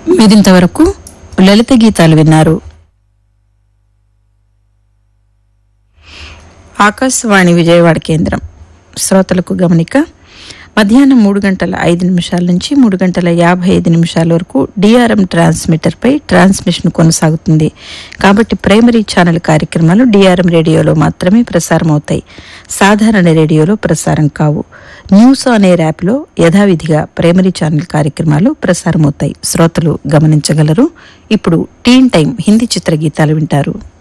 మీరింతవరకు లలిత గీతాలు విన్నారు ఆకాశవాణి విజయవాడ కేంద్రం శ్రోతలకు గమనిక మధ్యాహ్నం మూడు గంటల ఐదు నిమిషాల నుంచి మూడు గంటల యాభై ఐదు నిమిషాల వరకు డిఆర్ఎం ట్రాన్స్మిటర్పై ట్రాన్స్మిషన్ కొనసాగుతుంది కాబట్టి ప్రైమరీ ఛానల్ కార్యక్రమాలు డిఆర్ఎం రేడియోలో మాత్రమే ప్రసారం అవుతాయి సాధారణ రేడియోలో ప్రసారం కావు న్యూస్ ఆన్ ఎయిర్ యాప్లో యథావిధిగా ప్రైమరీ ఛానల్ కార్యక్రమాలు ప్రసారమవుతాయి శ్రోతలు గమనించగలరు ఇప్పుడు టీన్ టైం హిందీ చిత్ర గీతాలు వింటారు